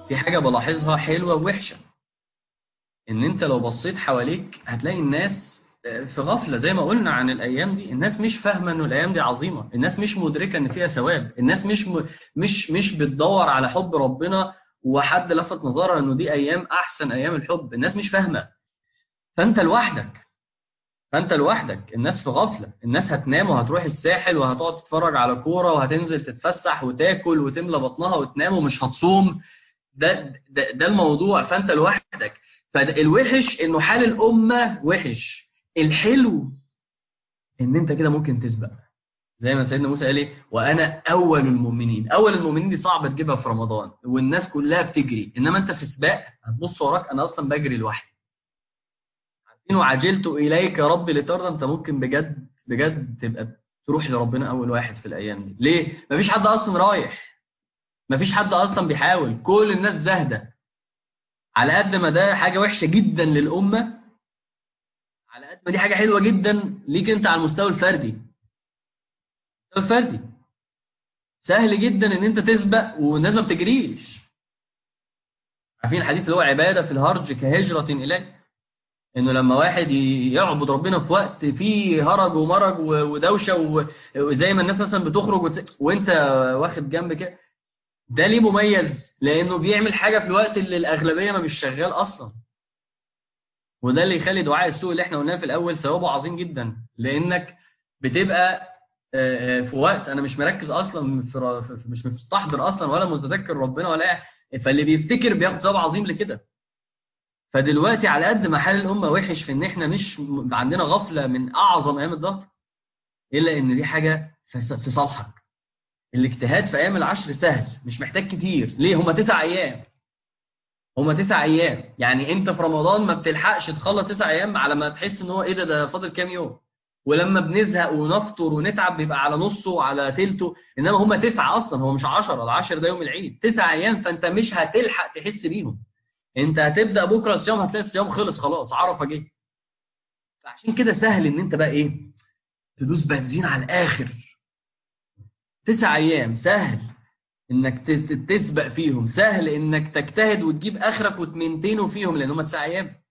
في حاجه بلاحظها حلوه ووحشه ان انت لو بصيت حواليك هتلاقي الناس في غفله زي ما قلنا عن الايام دي الناس مش فاهمه انه الايام دي عظيمه الناس مش مدركه ان فيها ثواب الناس مش م... مش مش بتدور على حب ربنا وحد لفت نظرها انه دي ايام احسن ايام الحب الناس مش فاهمه فانت لوحدك فانت لوحدك الناس في غفله الناس هتنام وهتروح الساحل وهتقعد تتفرج على كوره وهتنزل تتفسح وتاكل وتملى بطنها وتنام ومش هتصوم ده ده, ده الموضوع فانت لوحدك فالوحش انه حال الامه وحش الحلو ان انت كده ممكن تسبق زي ما سيدنا موسى قال ايه وانا اول المؤمنين اول المؤمنين دي صعبه تجيبها في رمضان والناس كلها بتجري انما انت في سباق هتبص وراك انا اصلا بجري لوحدي عارفين وعجلت اليك يا رب لترضى انت ممكن بجد بجد تبقى تروح لربنا اول واحد في الايام دي ليه مفيش حد اصلا رايح مفيش حد اصلا بيحاول كل الناس زاهده على قد ما ده حاجه وحشه جدا للامه على قد ما دي حاجه حلوه جدا ليك انت على المستوى الفردي المستوى الفردي سهل جدا ان انت تسبق والناس ما بتجريش عارفين الحديث اللي هو عباده في الهرج كهجره اليه انه لما واحد يعبد ربنا في وقت فيه هرج ومرج ودوشه وزي ما الناس مثلا بتخرج وانت واخد جنب كده ده ليه مميز لانه بيعمل حاجه في الوقت اللي الاغلبيه ما مش شغال اصلا وده اللي يخلي دعاء السوء اللي احنا قلناه في الاول ثوابه عظيم جدا لانك بتبقى في وقت انا مش مركز اصلا في مش مستحضر اصلا ولا متذكر ربنا ولا فاللي بيفتكر بياخد ثواب عظيم لكده فدلوقتي على قد ما حال الامه وحش في ان احنا مش عندنا غفله من اعظم ايام الظهر الا ان دي حاجه في صالحك الاجتهاد في ايام العشر سهل مش محتاج كتير ليه هما تسع ايام هما تسع ايام يعني انت في رمضان ما بتلحقش تخلص تسع ايام على ما تحس ان هو ايه ده ده فاضل كام يوم ولما بنزهق ونفطر ونتعب بيبقى على نصه وعلى تلته انما هما تسعه اصلا هو مش 10 العشر ده يوم العيد تسع ايام فانت مش هتلحق تحس بيهم انت هتبدا بكره الصيام هتلاقي الصيام خلص خلاص عرفه جه فعشان كده سهل ان انت بقى ايه تدوس بنزين على الاخر تسع ايام سهل انك تسبق فيهم سهل انك تجتهد وتجيب اخرك وتمنتينه فيهم لان هم تسع ايام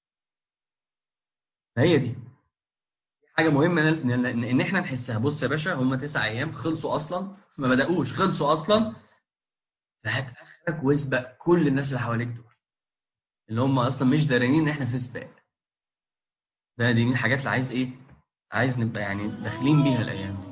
فهي دي حاجه مهمه ان احنا نحسها بص يا باشا هم تسع ايام خلصوا اصلا ما بداوش خلصوا اصلا فهات اخرك واسبق كل الناس اللي حواليك دول اللي هم اصلا مش دارين ان احنا في سباق ده دي من الحاجات اللي عايز ايه عايز نبقى يعني داخلين بيها الايام دي